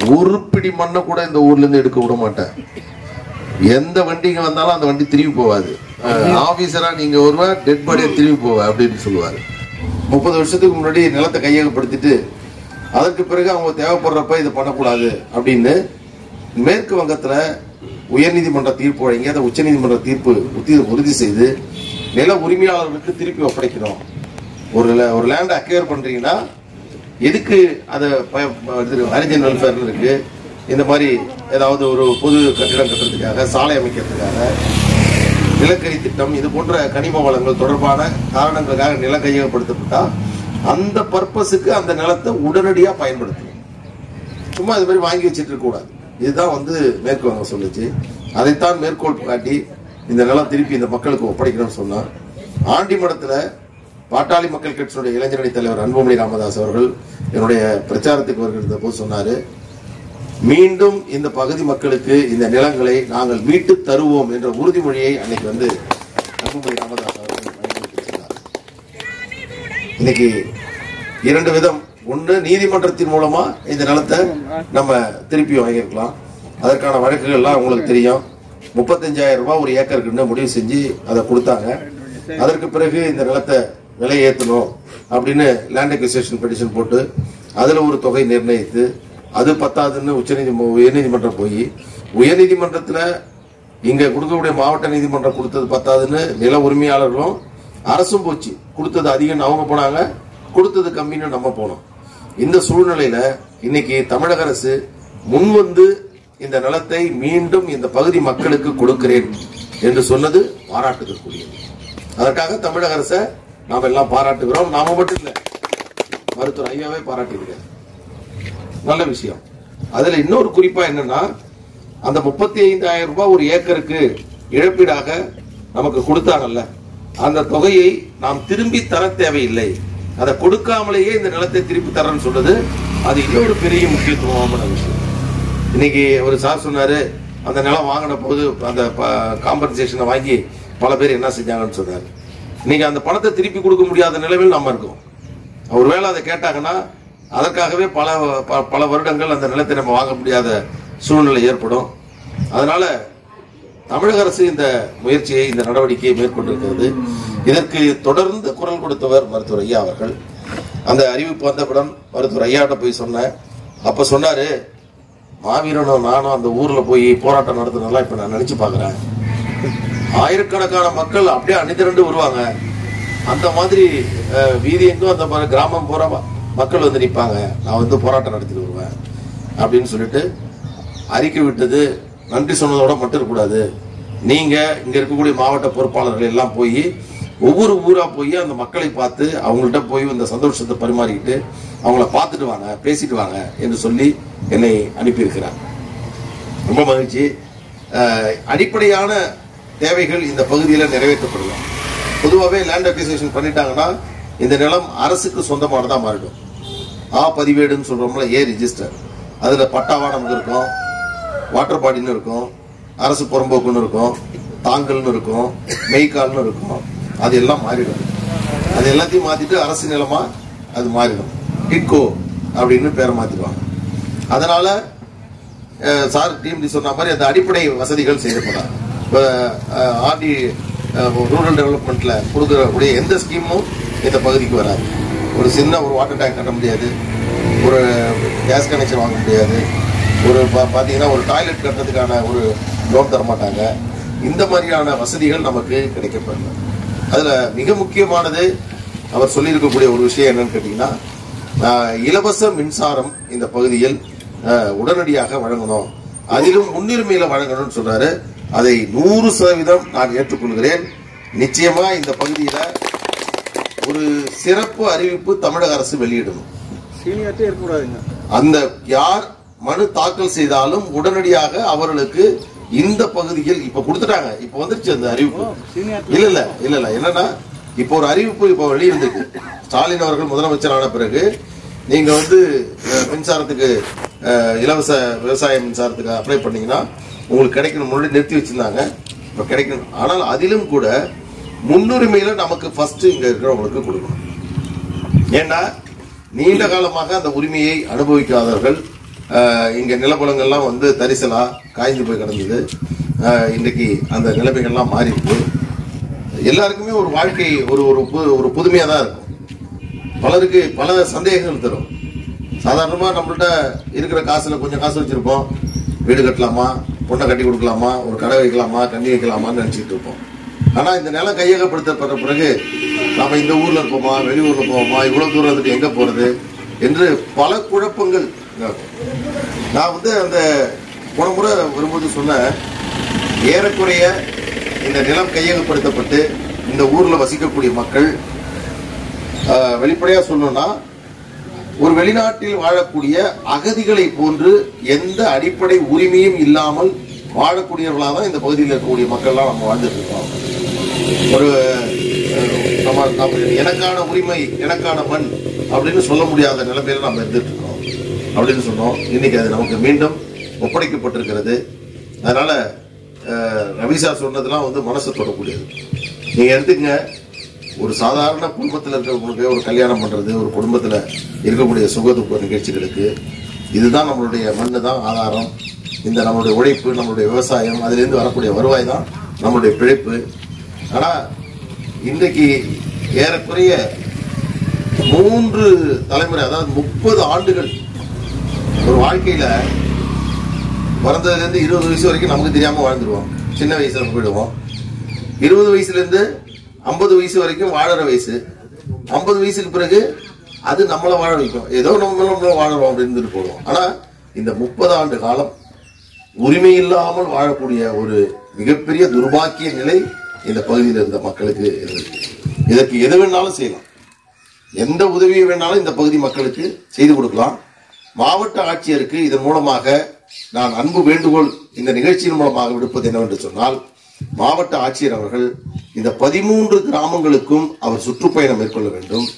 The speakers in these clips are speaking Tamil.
ஒரு பிடி மண்ணை கூட இந்த ஊர்ல இருந்து எடுக்க விட மாட்டேன் எந்த வண்டிங்க வந்தாலும் அந்த வண்டி திரும்பி போகாது ஆபீசரா நீங்க ஒருவா டெட் பாடியா திரும்பி போவ அப்படின்னு சொல்லுவாரு முப்பது வருஷத்துக்கு முன்னாடி நிலத்தை கையகப்படுத்திட்டு அதற்கு பிறகு அவங்க தேவைப்படுறப்ப இது பண்ணக்கூடாது அப்படின்னு மேற்கு வங்கத்துல உயர்நீதிமன்ற தீர்ப்பு வழங்கி அதை உச்சநீதிமன்ற தீர்ப்பு உத்தி- உறுதி செய்து நில உரிமையாளர்களுக்கு திருப்பி ஒப்படைக்கணும் ஒரு ல- ஒரு லேண்ட் அக்யூர் பண்றீங்கன்னா எதுக்கு அதை ஹரிஜன் வெல்ஃபேர்னு இருக்கு இந்த மாதிரி ஏதாவது ஒரு பொது கட்டிடம் கட்டுறதுக்காக சாலை அமைக்கிறதுக்காக நிலக்கரி திட்டம் இது போன்ற கனிம வளங்கள் தொடர்பான காரணங்களுக்காக நிலம் கையகப்படுத்தப்பட்டா அந்த பர்பஸுக்கு அந்த நிலத்தை உடனடியா பயன்படுத்தணும் சும்மா இது மாதிரி வாங்கி வச்சிட்டு இருக்க கூடாது இதுதான் வந்து மேற்கு வங்கம் சொல்லுச்சு அதைத்தான் மேற்கோள் காட்டி இந்த நிலம் திருப்பி இந்த மக்களுக்கு ஒப்படைக்கணும்னு சொன்னா ஆண்டிமடத்துல பாட்டாளி மக்கள் கட்சியினுடைய இளைஞரணி தலைவர் அன்புமணி ராமதாஸ் அவர்கள் என்னுடைய பிரச்சாரத்துக்கு வருகிற போது சொன்னாரு மீண்டும் இந்த பகுதி மக்களுக்கு இந்த நிலங்களை நாங்கள் மீட்டு தருவோம் என்ற உறுதிமொழியை அன்னைக்கு வந்து அன்புமணி ராமதாஸ் அவர்கள் வழங்கி சொன்னார் இன்னைக்கு இரண்டு விதம் ஒன்று நீதிமன்றத்தின் மூலமா இந்த நிலத்தை நம்ம திருப்பி வாங்கியிருக்கலாம் அதற்கான வழக்குகள்லாம் உங்களுக்கு தெரியும் முப்பத்தஞ்சாயிரம் ரூபாய் ஒரு ஏக்கருக்குன்னு முடிவு செஞ்சு அதை கொடுத்தாங்க அதற்கு பிறகு இந்த நிலத்தை விலை ஏற்றணும் அப்படின்னு லேண்ட் அக்விசேஷன் பெட்டிஷன் போட்டு அதுல ஒரு தொகை நிர்ணயித்து அது பத்தாதுன்னு உச்சநீதிம உயர்நீதிமன்றம் போய் உயர்நீதிமன்றத்துல இங்க கொடுக்கக்கூடிய மாவட்ட நீதிமன்றம் கொடுத்தது பத்தாதுன்னு நில உரிமையாளர்களும் அரசும் போச்சு கொடுத்தது அதிகம் அவங்க போனாங்க கொடுத்தது கம்மின்னு நம்ம போனோம் இந்த சூழ்நிலையில இன்னைக்கு தமிழக அரசு முன்வந்து இந்த நிலத்தை மீண்டும் இந்த பகுதி மக்களுக்கு கொடுக்கிறேன் என்று சொன்னது பாராட்டுதற்குரியது அதற்காக தமிழக அரசை நாம் எல்லாம் பாராட்டுகிறோம் நாம மட்டும் இல்ல மருத்துவர் ஐயாவே பாராட்டியிருக்காரு நல்ல விஷயம் அதுல இன்னொரு குறிப்பா என்னன்னா அந்த முப்பத்தி ஐந்தாயிரம் ரூபாய் ஒரு ஏக்கருக்கு இழப்பீடாக நமக்கு கொடுத்தாங்கல்ல அந்த தொகையை நாம் திரும்பி தர தேவையில்லை அதை கொடுக்காமலேயே இந்த நிலத்தை திருப்பி தரேன்னு சொன்னது அது இன்னொரு பெரிய முக்கியத்துவமான விஷயம் இன்னைக்கு ஒரு சார் சொன்னாரு அந்த நிலம் வாங்கின போது அந்த காம்பன்சேஷனை வாங்கி பல பேர் என்ன செஞ்சாங்கன்னு சொன்னாரு இன்னைக்கு அந்த பணத்தை திருப்பி கொடுக்க முடியாத நிலைமையில் நம்ம இருக்கோம் ஒருவேளை அதை கேட்டாங்கன்னா அதற்காகவே பல ப- பல வருடங்கள் அந்த நிலத்தை நம்ம வாங்க முடியாத சூழ்நிலை ஏற்படும் அதனால தமிழக அரசு இந்த முயற்சியை இந்த நடவடிக்கையை மேற்கொண்டிருக்கிறது இதற்கு தொடர்ந்து குரல் கொடுத்தவர் மருத்துவர் ஐயா அவர்கள் அந்த அறிவிப்பு வந்தவுடன் மருத்துவர் ஐயாட்ட போய் சொன்னேன் அப்ப சொன்னாரு மாவீரனும் நானும் அந்த ஊர்ல போய் போராட்டம் நடத்தினதெல்லாம் இப்ப நான் நினைச்சு பாக்குறேன் ஆயிரக்கணக்கான மக்கள் அப்படியே அணிதிரண்டு வருவாங்க அந்த மாதிரி அஹ், வீதி எங்கும் அந்த மாதிரி கிராமம் பூரா ம- மக்கள் வந்து நிற்பாங்க நான் வந்து போராட்டம் நடத்திட்டு வருவேன் அப்படின்னு சொல்லிட்டு அறிக்கை விட்டது நன்றி சொன்னதோட மட்டும் இருக்கக்கூடாது நீங்க இங்க இருக்கக்கூடிய மாவட்ட பொறுப்பாளர்கள் எல்லாம் போய் ஒவ்வொரு ஊரா போய் அந்த மக்களை பார்த்து அவங்கள்ட்ட போய் இந்த சந்தோஷத்தை பரிமாறிக்கிட்டு அவங்கள பார்த்துட்டு வாங்க பேசிட்டு வாங்க என்று சொல்லி என்னை அனுப்பியிருக்கிறார் ரொம்ப மகிழ்ச்சி அஹ், அடிப்படையான தேவைகள் இந்த பகுதியில் நிறைவேற்றப்படலாம் பொதுவாகவே லேண்ட் அக்விசேஷன் பண்ணிட்டாங்கன்னா இந்த நிலம் அரசுக்கு சொந்தமானதா மாறிடும் ஆ பதிவேடுன்னு சொல்றோம்ல ஏ ரிஜிஸ்டர் அதுல பட்டாவா நமக்கு இருக்கும் வாட்டர் பாடின்னு இருக்கும் அரசு புறம்போக்குன்னு இருக்கும் தாங்கல்னு இருக்கும் மெய்க்கால்னு இருக்கும் அது எல்லாம் மாறிடும் அது எல்லாத்தையும் மாத்திட்டு அரசு நிலமா அது மாறிடும் டிட்கோ அப்படின்னு பேரை மாத்திடுவாங்க அதனால அஹ், சார் டீம் சொன்ன மாதிரி அந்த அடிப்படை வசதிகள் செய்யப்படாது இப்போ ஆர்டி ரூரல் டெவலப்மெண்ட்ல கொடுக்கக்கூடிய எந்த ஸ்கீமும் இந்த பகுதிக்கு வராது ஒரு சின்ன ஒரு வாட்டர் டேங்க் கட்ட முடியாது ஒரு கேஸ் கனெக்ஷன் வாங்க முடியாது ஒரு பா- பாத்தீங்கன்னா ஒரு டாய்லெட் கட்டுறதுக்கான ஒரு லோன் தர மாட்டாங்க இந்த மாதிரியான வசதிகள் நமக்கு கிடைக்கப்படல அதுல மிக முக்கியமானது அவர் சொல்லியிருக்கக்கூடிய ஒரு விஷயம் என்னன்னு கேட்டீங்கன்னா ஆஹ், இலவச மின்சாரம் இந்த பகுதியில் ஆஹ், உடனடியாக வழங்கணும் அதிலும் முன்னுரிமையில வழங்கணும்னு சொல்றாரு அதை நூறு சதவீதம் நான் ஏற்றுக்கொள்கிறேன் நிச்சயமா இந்த பகுதியில ஒரு சிறப்பு அறிவிப்பு தமிழக அரசு வெளியிடணும் சீனியாரிட்டி இருக்கக்கூடாதுங்க அந்த யார் மனு தாக்கல் செய்தாலும் உடனடியாக அவர்களுக்கு இந்த பகுதியில் இப்ப கொடுத்துட்டாங்க இப்ப வந்துருச்சு அந்த அறிவிப்பு சீனியாரிட்டி இல்ல இல்ல இல்ல இல்ல என்னன்னா இப்போ ஒரு அறிவிப்பு இப்போ வெளியிருந்திருக்கு ஸ்டாலின் அவர்கள் முதலமைச்சரான பிறகு நீங்க வந்து அஹ், மின்சாரத்துக்கு அஹ், இலவச விவசாய மின்சாரத்துக்கு அப்ளை பண்ணீங்கன்னா உங்களுக்கு கிடைக்கணும் முன்னாடி நிறுத்தி வச்சிருந்தாங்க இப்போ கிடைக்கணும் ஆனால் அதிலும் கூட முன்னுரிமையில நமக்கு ஃபர்ஸ்ட் இங்க இருக்கிறவங்களுக்கு கொடுக்கணும் ஏன்னா நீண்ட காலமாக அந்த உரிமையை அனுபவிக்காதவர்கள் ஆஹ், இங்க நிலப்பலங்கள்லாம் வந்து தரிசலா காய்ந்து போய் கிடந்தது ஆஹ், இன்றைக்கு அந்த நிலைமைகள்லாம் மாறி இருக்கு எல்லாருக்குமே ஒரு வாழ்க்கை ஒரு ஒரு பு- ஒரு புதுமையா தான் இருக்கும் பலருக்கு பல சந்தேகங்கள் தரும் சாதாரணமா நம்மள்ட்ட இருக்கிற காசுல கொஞ்சம் காசு வச்சிருப்போம் வீடு கட்டலாமா பொண்ணை கட்டி கொடுக்கலாமா ஒரு கடை வைக்கலாமா கண்ணி வைக்கலாமான்னு நினைச்சிட்டு இருப்போம் ஆனா இந்த நிலம் கையகப்படுத்தப்பட்ட பிறகு நாம இந்த ஊர்ல இருப்போமா வெளியூர்ல போவோமா இவ்வளவு தூரத்துக்கு எங்க போறது என்று பல குழப்பங்கள் இருக்கும். நான் வந்து அந்த போன முறை வரும்போது சொன்னேன் ஏறக்குறைய இந்த நிலம் கையகப்படுத்தப்பட்டு இந்த ஊர்ல வசிக்கக்கூடிய மக்கள் ஆஹ், வெளிப்படையா சொல்லணும்னா ஒரு வெளிநாட்டில் வாழக்கூடிய அகதிகளை போன்று எந்த அடிப்படை உரிமையும் இல்லாமல் வாழக்கூடியவர்களாக தான் இந்த பகுதியில் இருக்கக்கூடிய மக்கள்லாம் நம்ம வாழ்ந்துட்டு இருக்கோம் ஒரு அஹ், நம்ம நம்ம எனக்கான உரிமை எனக்கான மண் அப்படின்னு சொல்ல முடியாத நிலைமையில நம்ம இருந்துட்டு இருக்கோம் அப்படின்னு சொன்னோம் இன்னைக்கு அது நமக்கு மீண்டும் ஒப்படைக்கப்பட்டிருக்கிறது அதனால அஹ், ரவிசா சொன்னதெல்லாம் வந்து மனசை தொடக்கூடியது நீங்க எடுத்துங்க ஒரு சாதாரண குடும்பத்தில் இருக்கிறவங்களுக்கு ஒரு கல்யாணம் பண்றது ஒரு குடும்பத்தில் இருக்கக்கூடிய சுக துக்க நிகழ்ச்சிகளுக்கு இதுதான் நம்மளுடைய மண்ணு தான் ஆதாரம் இந்த நம்மளுடைய உழைப்பு நம்மளுடைய விவசாயம் அதிலிருந்து வரக்கூடிய வருவாய் தான் நம்மளுடைய பிழைப்பு ஆனா இன்றைக்கு ஏறக்குறைய மூன்று தலைமுறை அதாவது முப்பது ஆண்டுகள் ஒரு வாழ்க்கையில பிறந்ததுல இருந்து இருபது வயசு வரைக்கும் நமக்கு தெரியாம வாழ்ந்துருவோம் சின்ன வயசுல போயிடுவோம் இருபது வயசுல இருந்து ஐம்பது வயசு வரைக்கும் வாழற வயசு ஐம்பது வயசுக்கு பிறகு அது நம்மளை வாழ வைக்கும் ஏதோ நம்ம நம்மள வாழறோம் அப்படின்னு போடுவோம் ஆனா இந்த முப்பது ஆண்டு காலம் உரிமை இல்லாமல் வாழக்கூடிய ஒரு மிகப்பெரிய துர்பாக்கிய நிலை இந்த பகுதியில் இருந்த மக்களுக்கு இருந்தது இதற்கு எது வேணாலும் செய்யலாம் எந்த உதவியை வேணாலும் இந்த பகுதி மக்களுக்கு செய்து கொடுக்கலாம் மாவட்ட ஆட்சியருக்கு இதன் மூலமாக நான் அன்பு வேண்டுகோள் இந்த நிகழ்ச்சியின் மூலமாக விடுப்பது என்னவென்று சொன்னால் மாவட்ட ஆட்சியர் அவர்கள் இந்த பதிமூன்று கிராமங்களுக்கும் அவர் சுற்றுப்பயணம் மேற்கொள்ள வேண்டும்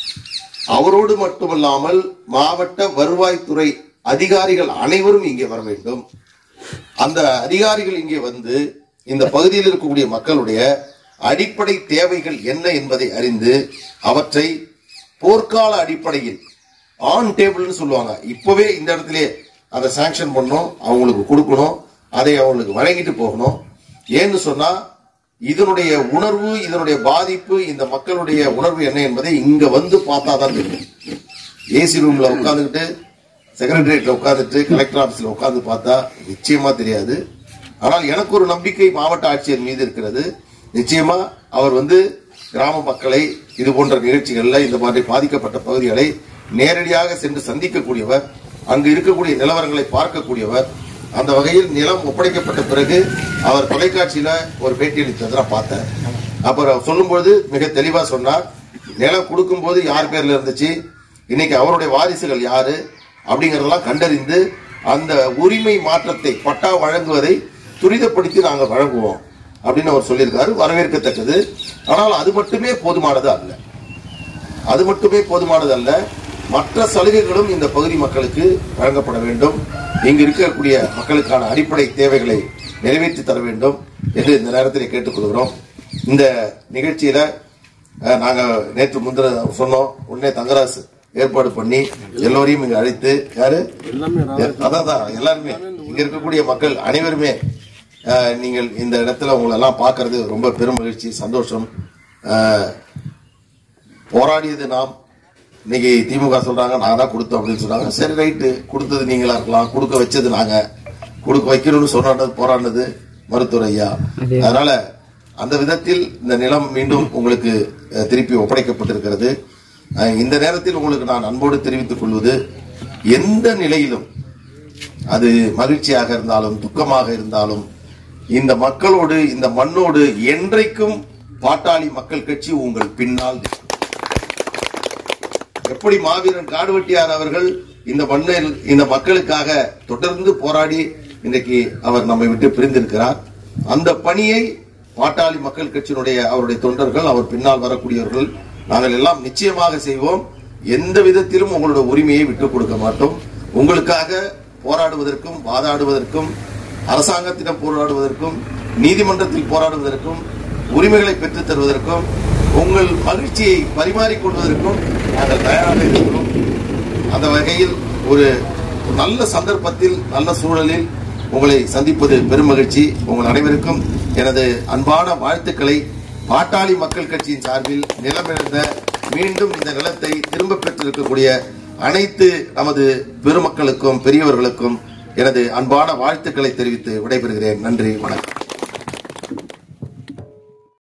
அவரோடு மட்டுமல்லாமல் மாவட்ட வருவாய்த்துறை அதிகாரிகள் அனைவரும் இங்கே வர வேண்டும் அந்த அதிகாரிகள் இங்கே வந்து இந்த பகுதியில் இருக்கக்கூடிய மக்களுடைய அடிப்படை தேவைகள் என்ன என்பதை அறிந்து அவற்றை போர்க்கால அடிப்படையில் ஆன் டேபிள்னு சொல்லுவாங்க இப்பவே இந்த இடத்திலே அதை சாங்ஷன் பண்ணணும் அவங்களுக்கு கொடுக்கணும் அதை அவங்களுக்கு வழங்கிட்டு போகணும் ஏன்னு சொன்னா இதனுடைய உணர்வு இதனுடைய பாதிப்பு இந்த மக்களுடைய உணர்வு என்ன என்பதை இங்க வந்து பார்த்தா தான் தெரியும் ஏசி ரூம்ல உட்காந்துக்கிட்டு செக்ரட்டரியேட்ல உட்காந்துட்டு கலெக்டர் ஆபீஸ்ல உட்கார்ந்து பார்த்தா நிச்சயமா தெரியாது ஆனால் எனக்கு ஒரு நம்பிக்கை மாவட்ட ஆட்சியர் மீது இருக்கிறது நிச்சயமா அவர் வந்து கிராம மக்களை இது போன்ற நிகழ்ச்சிகள்ல இந்த மாதிரி பாதிக்கப்பட்ட பகுதிகளை நேரடியாக சென்று சந்திக்கக்கூடியவர் அங்கு இருக்கக்கூடிய நிலவரங்களை பார்க்கக்கூடியவர் அந்த வகையில் நிலம் ஒப்படைக்கப்பட்ட பிறகு அவர் தொலைக்காட்சியில ஒரு பேட்டி அளித்ததை நான் பார்த்தேன் அப்புறம் சொல்லும்போது மிக தெளிவா சொன்னார் நிலம் கொடுக்கும்போது யார் பேர்ல இருந்துச்சு இன்னைக்கு அவருடைய வாரிசுகள் யாரு அப்படிங்கறதெல்லாம் கண்டறிந்து அந்த உரிமை மாற்றத்தை பட்டா வழங்குவதை துரிதப்படுத்தி நாங்க வழங்குவோம் அப்படின்னு அவர் சொல்லியிருக்காரு வரவேற்கத்தக்கது ஆனால் அது மட்டுமே போதுமானது அல்ல அது மட்டுமே போதுமானது அல்ல மற்ற சலுகைகளும் இந்த பகுதி மக்களுக்கு வழங்கப்பட வேண்டும் இங்கு இருக்கக்கூடிய மக்களுக்கான அடிப்படை தேவைகளை நிறைவேற்றி தர வேண்டும் என்று இந்த நேரத்தில் கேட்டுக்கொள்கிறோம் இந்த நிகழ்ச்சியில அஹ், நாங்க நேற்று முந்தின சொன்னோம் உடனே தங்கராசு ஏற்பாடு பண்ணி எல்லோரையும் இங்க அழைத்து யாரு அதான் அதான், எல்லாருமே இங்க இருக்கக்கூடிய மக்கள் அனைவருமே அஹ், நீங்கள் இந்த இடத்துல உங்களை எல்லாம் பார்க்கறது ரொம்ப பெரும் மகிழ்ச்சி சந்தோஷம் அஹ், போராடியது நாம் இன்னைக்கு திமுக சொல்றாங்க நான் தான் கொடுத்தோம் அப்படின்னு சொல்றாங்க சரி ரைட்டு கொடுத்தது நீங்களா இருக்கலாம் கொடுக்க வச்சது நாங்க கொடுக்க வைக்கணும்னு சொன்னது போராடினது மருத்துவர் ஐயா அதனால அந்த விதத்தில் இந்த நிலம் மீண்டும் உங்களுக்கு அஹ், திருப்பி ஒப்படைக்கப்பட்டிருக்கிறது அஹ், இந்த நேரத்தில் உங்களுக்கு நான் அன்போடு தெரிவித்துக் கொள்வது எந்த நிலையிலும் அது மகிழ்ச்சியாக இருந்தாலும் துக்கமாக இருந்தாலும் இந்த மக்களோடு இந்த மண்ணோடு என்றைக்கும் பாட்டாளி மக்கள் கட்சி உங்கள் பின்னால் நிற்கும். எப்படி மாவீரன் காடுவெட்டியார் அவர்கள் இந்த மண்ணில் இந்த மக்களுக்காக தொடர்ந்து போராடி இன்றைக்கு அவர் நம்மை விட்டு பிரிந்திருக்கிறார் அந்த பணியை பாட்டாளி மக்கள் கட்சியினுடைய அவருடைய தொண்டர்கள் அவர் பின்னால் வரக்கூடியவர்கள் நாங்கள் எல்லாம் நிச்சயமாக செய்வோம் எந்த விதத்திலும் உங்களுடைய உரிமையை விட்டுக் கொடுக்க மாட்டோம் உங்களுக்காக போராடுவதற்கும் வாதாடுவதற்கும் அரசாங்கத்திடம் போராடுவதற்கும் நீதிமன்றத்தில் போராடுவதற்கும் உரிமைகளை பெற்றுத் தருவதற்கும் உங்கள் மகிழ்ச்சியை பரிமாறிக்கொள்வதற்கும் நாங்கள் தயாராக இருக்கிறோம் அந்த வகையில் ஒரு நல்ல சந்தர்ப்பத்தில் நல்ல சூழலில் உங்களை சந்திப்பது பெரும் மகிழ்ச்சி உங்கள் அனைவருக்கும் எனது அன்பான வாழ்த்துக்களை பாட்டாளி மக்கள் கட்சியின் சார்பில் நிலமிழந்த மீண்டும் இந்த நிலத்தை திரும்ப பெற்றிருக்கக்கூடிய அனைத்து நமது பெருமக்களுக்கும் பெரியவர்களுக்கும் எனது அன்பான வாழ்த்துக்களை தெரிவித்து விடைபெறுகிறேன் நன்றி வணக்கம்